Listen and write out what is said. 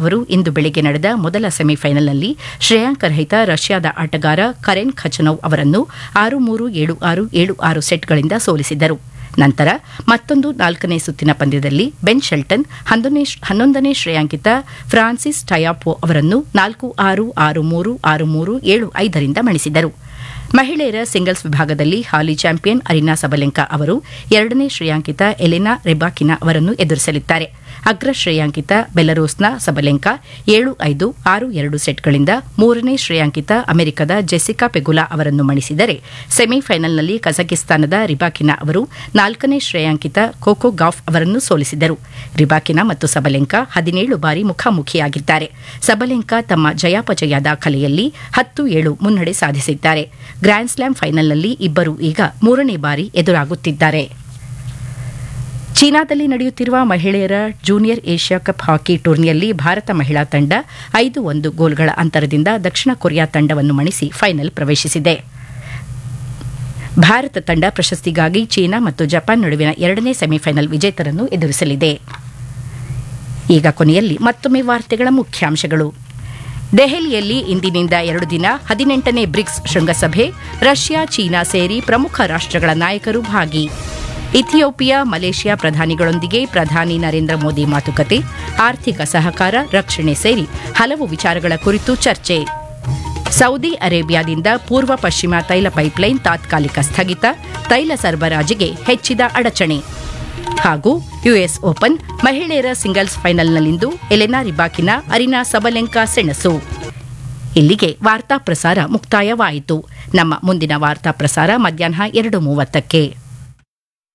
ಅವರು ಇಂದು ಬೆಳಿಗ್ಗೆ ನಡೆದ ಮೊದಲ ಸೆಮಿಫೈನಲ್ನಲ್ಲಿ ಶ್ರೇಯಾಂಕ ರಹಿತ ರಷ್ಯಾದ ಆಟಗಾರ ಕರೆನ್ ಖಚನೌ ಅವರನ್ನು ಆರು ಮೂರು ಏಳು ಆರು ಏಳು ಆರು ಸೆಟ್ಗಳಿಂದ ಸೋಲಿಸಿದರು ನಂತರ ಮತ್ತೊಂದು ನಾಲ್ಕನೇ ಸುತ್ತಿನ ಪಂದ್ಯದಲ್ಲಿ ಬೆನ್ ಶೆಲ್ಟನ್ ಹನ್ನೊಂದನೇ ಶ್ರೇಯಾಂಕಿತ ಫ್ರಾನ್ಸಿಸ್ ಟಯಾಪೋ ಅವರನ್ನು ನಾಲ್ಕು ಆರು ಆರು ಮೂರು ಆರು ಮೂರು ಏಳು ಐದರಿಂದ ಮಣಿಸಿದರು ಮಹಿಳೆಯರ ಸಿಂಗಲ್ಸ್ ವಿಭಾಗದಲ್ಲಿ ಹಾಲಿ ಚಾಂಪಿಯನ್ ಅರಿನಾ ಸಬಲೆಂಕಾ ಅವರು ಎರಡನೇ ಶ್ರೇಯಾಂಕಿತ ಎಲೆನಾ ರೆಬಾಕಿನಾ ಅವರನ್ನು ಎದುರಿಸಲಿದ್ದಾರೆ ಅಗ್ರ ಶ್ರೇಯಾಂಕಿತ ಬೆಲರೋಸ್ನ ಸಬಲೆಂಕಾ ಏಳು ಐದು ಆರು ಎರಡು ಸೆಟ್ಗಳಿಂದ ಮೂರನೇ ಶ್ರೇಯಾಂಕಿತ ಅಮೆರಿಕದ ಜೆಸಿಕಾ ಪೆಗುಲಾ ಅವರನ್ನು ಮಣಿಸಿದರೆ ಸೆಮಿಫೈನಲ್ನಲ್ಲಿ ಕಜಕಿಸ್ತಾನದ ರಿಬಾಕಿನಾ ಅವರು ನಾಲ್ಕನೇ ಶ್ರೇಯಾಂಕಿತ ಕೋಕೋ ಗಾಫ್ ಅವರನ್ನು ಸೋಲಿಸಿದರು ರಿಬಾಕಿನಾ ಮತ್ತು ಸಬಲೆಂಕಾ ಹದಿನೇಳು ಬಾರಿ ಮುಖಾಮುಖಿಯಾಗಿದ್ದಾರೆ ಸಬಲೆಂಕಾ ತಮ್ಮ ಜಯಾಪಜಯ ದಾಖಲೆಯಲ್ಲಿ ಹತ್ತು ಏಳು ಮುನ್ನಡೆ ಸಾಧಿಸಿದ್ದಾರೆ ಗ್ರ್ಯಾಂಡ್ ಸ್ಲಾಮ್ ಫೈನಲ್ನಲ್ಲಿ ಇಬ್ಬರು ಈಗ ಮೂರನೇ ಬಾರಿ ಎದುರಾಗುತ್ತಿದ್ದಾರೆ ಚೀನಾದಲ್ಲಿ ನಡೆಯುತ್ತಿರುವ ಮಹಿಳೆಯರ ಜೂನಿಯರ್ ಏಷ್ಯಾ ಕಪ್ ಹಾಕಿ ಟೂರ್ನಿಯಲ್ಲಿ ಭಾರತ ಮಹಿಳಾ ತಂಡ ಐದು ಒಂದು ಗೋಲ್ಗಳ ಅಂತರದಿಂದ ದಕ್ಷಿಣ ಕೊರಿಯಾ ತಂಡವನ್ನು ಮಣಿಸಿ ಫೈನಲ್ ಪ್ರವೇಶಿಸಿದೆ ಭಾರತ ತಂಡ ಪ್ರಶಸ್ತಿಗಾಗಿ ಚೀನಾ ಮತ್ತು ಜಪಾನ್ ನಡುವಿನ ಎರಡನೇ ಸೆಮಿಫೈನಲ್ ವಿಜೇತರನ್ನು ಎದುರಿಸಲಿದೆ ಈಗ ಕೊನೆಯಲ್ಲಿ ಮತ್ತೊಮ್ಮೆ ವಾರ್ತೆಗಳ ಮುಖ್ಯಾಂಶಗಳು ದೆಹಲಿಯಲ್ಲಿ ಇಂದಿನಿಂದ ಎರಡು ದಿನ ಹದಿನೆಂಟನೇ ಬ್ರಿಕ್ಸ್ ಶೃಂಗಸಭೆ ರಷ್ಯಾ ಚೀನಾ ಸೇರಿ ಪ್ರಮುಖ ರಾಷ್ಟ್ರಗಳ ನಾಯಕರು ಭಾಗಿ ಇಥಿಯೋಪಿಯಾ ಮಲೇಷ್ಯಾ ಪ್ರಧಾನಿಗಳೊಂದಿಗೆ ಪ್ರಧಾನಿ ನರೇಂದ್ರ ಮೋದಿ ಮಾತುಕತೆ ಆರ್ಥಿಕ ಸಹಕಾರ ರಕ್ಷಣೆ ಸೇರಿ ಹಲವು ವಿಚಾರಗಳ ಕುರಿತು ಚರ್ಚೆ ಸೌದಿ ಅರೇಬಿಯಾದಿಂದ ಪೂರ್ವ ಪಶ್ಚಿಮ ತೈಲ ಪೈಪ್ಲೈನ್ ತಾತ್ಕಾಲಿಕ ಸ್ಥಗಿತ ತೈಲ ಸರಬರಾಜಿಗೆ ಹೆಚ್ಚಿದ ಅಡಚಣೆ ಹಾಗೂ ಯುಎಸ್ ಓಪನ್ ಮಹಿಳೆಯರ ಸಿಂಗಲ್ಸ್ ಫೈನಲ್ನಲ್ಲಿಂದು ಎಲೆನಾ ರಿಬಾಕಿನ ಅರಿನಾ ಸಬಲೆಂಕಾ ಸೆಣಸು ಇಲ್ಲಿಗೆ ವಾರ್ತಾ ಪ್ರಸಾರ ಮುಕ್ತಾಯವಾಯಿತು ನಮ್ಮ ಮುಂದಿನ ವಾರ್ತಾ ಪ್ರಸಾರ ಮಧ್ಯಾಹ್ನ ಎರಡು ಮೂವತ್ತಕ್ಕೆ